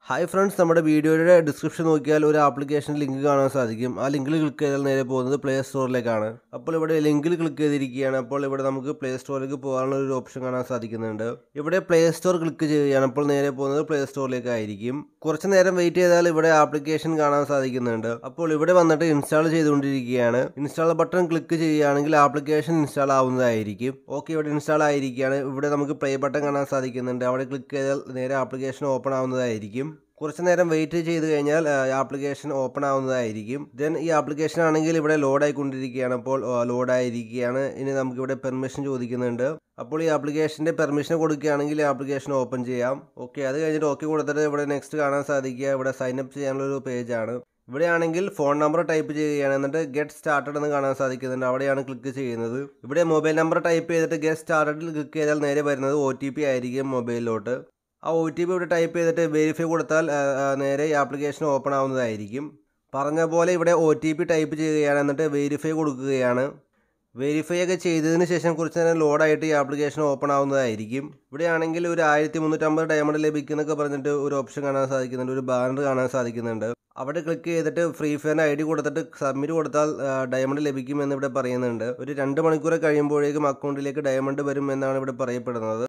hi friends നമ്മുടെ വീഡിയോയുടെ description നോക്കിയാൽ ഒരു ആപ്ലിക്കേഷൻ ലിങ്ക് കാണാൻ സാധിക്കും ആ ലിങ്കിൽ ക്ലിക്ക് ചെയ്താൽ നേരെ പോകുന്നത് പ്ലേ സ്റ്റോറിലേക്കാണ് അപ്പോൾ ഇവിടെ ലിങ്കിൽ ക്ലിക്ക് ചെയ്തിരിക്കുകയാണ് അപ്പോൾ ഇവിടെ നമുക്ക് പ്ലേ സ്റ്റോറിലേക്ക് പോകാനുള്ള ഒരു ഓപ്ഷൻ കാണാൻ സാധിക്കുന്നുണ്ട് ഇവിടെ പ്ലേ സ്റ്റോർ ക്ലിക്ക് ചെയ്യുകയാണ് അപ്പോൾ നേരെ പോകുന്നത് പ്ലേ സ്റ്റോറിലേക്ക് ആയിരിക്കും കുറച്ച് നേരം വെയിറ്റ് ചെയ്താൽ ഇവിടെ ആപ്ലിക്കേഷൻ കാണാൻ സാധിക്കുന്നുണ്ട് അപ്പോൾ ഇവിടെ വന്നിട്ട് ഇൻസ്റ്റാൾ ചെയ്തുകൊണ്ടിരിക്കുകയാണ് ഇൻസ്റ്റാൾ ബട്ടൺ ക്ലിക്ക് ചെയ്യുകയാണെങ്കിൽ ആപ്ലിക്കേഷൻ ഇൻസ്റ്റാൾ ആവുന്നതായിരിക്കും ഓക്കെ ഇവിടെ ഇൻസ്റ്റാൾ ആയിരിക്കുകയാണ് ഇവിടെ നമുക്ക് പ്ലേ ബട്ടൺ കാണാൻ സാധിക്കുന്നുണ്ട് അവിടെ ക്ലിക്ക് ചെയ്താൽ നേരെ ആപ്ലിക്കേഷൻ ഓപ്പൺ ആവുന്നതായിരിക്കും കുറച്ച് നേരം വെയിറ്റ് ചെയ്ത് കഴിഞ്ഞാൽ ആപ്ലിക്കേഷൻ ഓപ്പൺ ആവുന്നതായിരിക്കും ദെൻ ഈ ആപ്ലിക്കേഷൻ ആണെങ്കിൽ ഇവിടെ ലോഡ് ആയിക്കൊണ്ടിരിക്കുകയാണ് അപ്പോൾ ലോഡ് ആയിരിക്കുകയാണ് ഇനി നമുക്ക് ഇവിടെ പെർമിഷൻ ചോദിക്കുന്നുണ്ട് അപ്പോൾ ഈ ആപ്ലിക്കേഷൻ്റെ പെർമിഷൻ കൊടുക്കുകയാണെങ്കിൽ ഈ ആപ്ലിക്കേഷൻ ഓപ്പൺ ചെയ്യാം ഓക്കെ അത് കഴിഞ്ഞിട്ട് ഓക്കെ കൊടുത്തിട്ട് ഇവിടെ നെക്സ്റ്റ് കാണാൻ സാധിക്കുക ഇവിടെ സൈൻ അപ്പ് ചെയ്യാനുള്ള ഒരു പേജാണ് ഇവിടെയാണെങ്കിൽ ഫോൺ നമ്പർ ടൈപ്പ് ചെയ്യുകയാണ് എന്നിട്ട് ഗെറ്റ് സ്റ്റാർട്ടഡ് എന്ന് കാണാൻ സാധിക്കുന്നുണ്ട് അവിടെയാണ് ക്ലിക്ക് ചെയ്യുന്നത് ഇവിടെ മൊബൈൽ നമ്പർ ടൈപ്പ് ചെയ്തിട്ട് ഗെറ്റ് സ്റ്റാർട്ടഡിൽ ക്ലിക്ക് ചെയ്താൽ നേരെ വരുന്നത് ഒ ടി പി ആയിരിക്കും മൊബൈലിലോട്ട് ആ ഒ ടി പി ഇവിടെ ടൈപ്പ് ചെയ്തിട്ട് വെരിഫൈ കൊടുത്താൽ ആ, ആ, നേരെ ഈ ആപ്ലിക്കേഷൻ ഓപ്പൺ ആവുന്നതായിരിക്കും പറഞ്ഞ പോലെ ഇവിടെ ഒ ടി പി ടൈപ്പ് ചെയ്യുകയാണ് എന്നിട്ട് വെരിഫൈ കൊടുക്കുകയാണ് വെരിഫൈ ഒക്കെ ചെയ്തതിന് ശേഷം കുറച്ച് നേരം ലോഡായിട്ട് ഈ ആപ്ലിക്കേഷൻ ഓപ്പൺ ആവുന്നതായിരിക്കും ഇവിടെയാണെങ്കിൽ ഒരു ആയിരത്തി മുന്നൂറ്റമ്പത് ഡയമണ്ട് ലഭിക്കുന്നൊക്കെ പറഞ്ഞിട്ട് ഒരു ഓപ്ഷൻ കാണാൻ സാധിക്കുന്നുണ്ട് ഒരു ബാനർ കാണാൻ സാധിക്കുന്നുണ്ട് അവിടെ ക്ലിക്ക് ചെയ്തിട്ട് ഫ്രീ ഫയറിൻ്റെ ഐ ഡി കൊടുത്തിട്ട് സബ്മിറ്റ് കൊടുത്താൽ ഡയമണ്ട് ലഭിക്കും എന്ന് ഇവിടെ പറയുന്നുണ്ട് ഒരു രണ്ട് മണിക്കൂർ കഴിയുമ്പോഴേക്കും അക്കൗണ്ടിലേക്ക് ഡയമണ്ട് വരും എന്നാണ് ഇവിടെ പറയപ്പെടുന്നത്